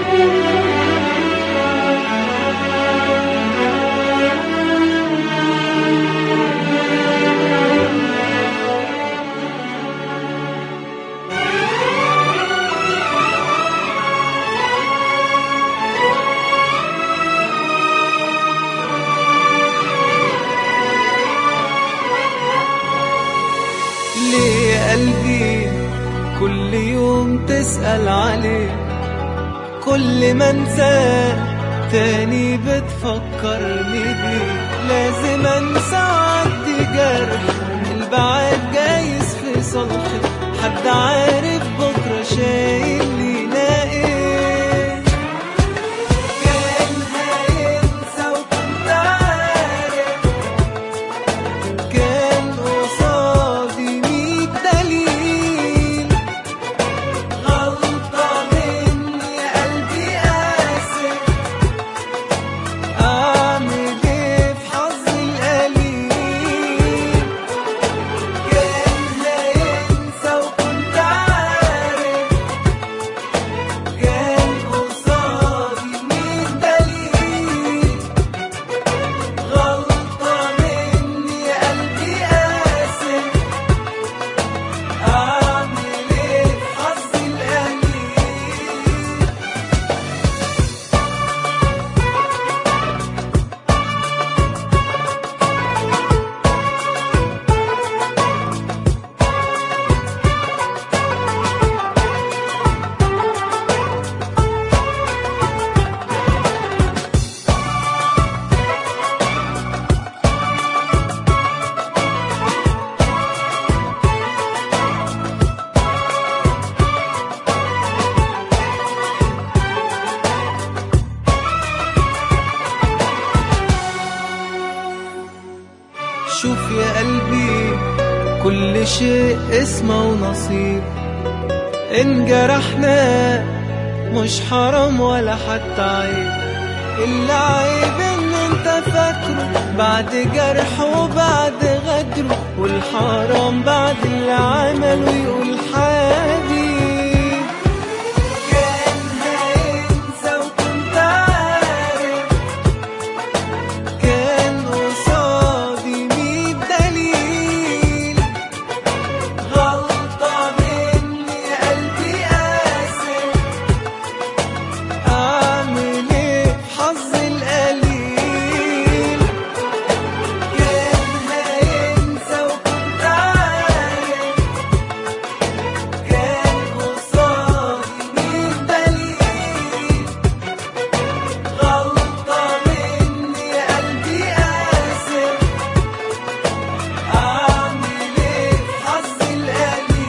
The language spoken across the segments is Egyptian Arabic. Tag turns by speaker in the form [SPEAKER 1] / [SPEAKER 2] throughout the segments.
[SPEAKER 1] ليه يا قلبي كل يوم تسأل عليه كل ما انساه تاني بتفكرني بيه لازم انسى عدي جرح البعاد جايز في صلحي حد عارف بكرة شايل لينا ايه كان هينسى وكنت عارف كان قصادي ميت دليل غلطة مني يا قلبي آسف أعمل إيه في حظي القليل كان هينسى وكنت عارف كان قصادي ميت دليل غلطة مني يا قلبي آسف أعمل إيه في حظي القليل شوف يا قلبي كل شيء اسمه ونصيب إن جرحنا مش حرام ولا حتى عيب إلا عيب إن أنت فاكره بعد جرح وبعد غدره والحرام بعد اللي عمله يقول حبيب كان هينسى وكنت عارف كان قصادي ميت دليل غلطة مني يا قلبي آسف أعمل إيه في حظي القليل كان هينسى وكنت عارف كان قصادي ميت دليل غلطة مني يا قلبي آسف أعمل إيه في حظي القليل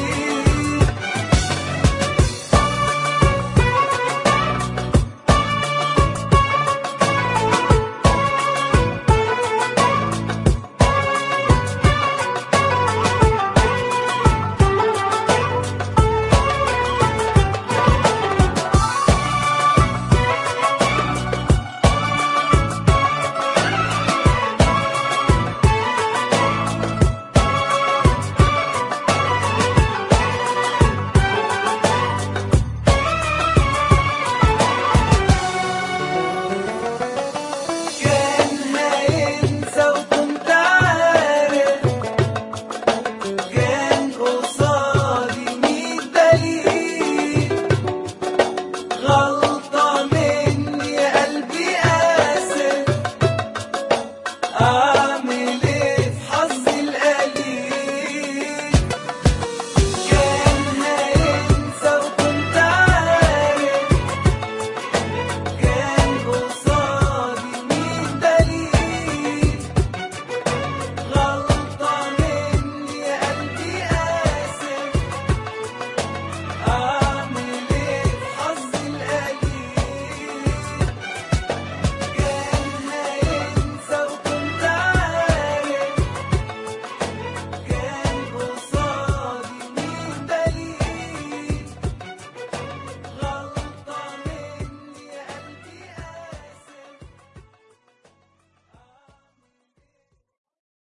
[SPEAKER 1] كان هينسى وكنت عارف كان قصادي ميت دليل غلط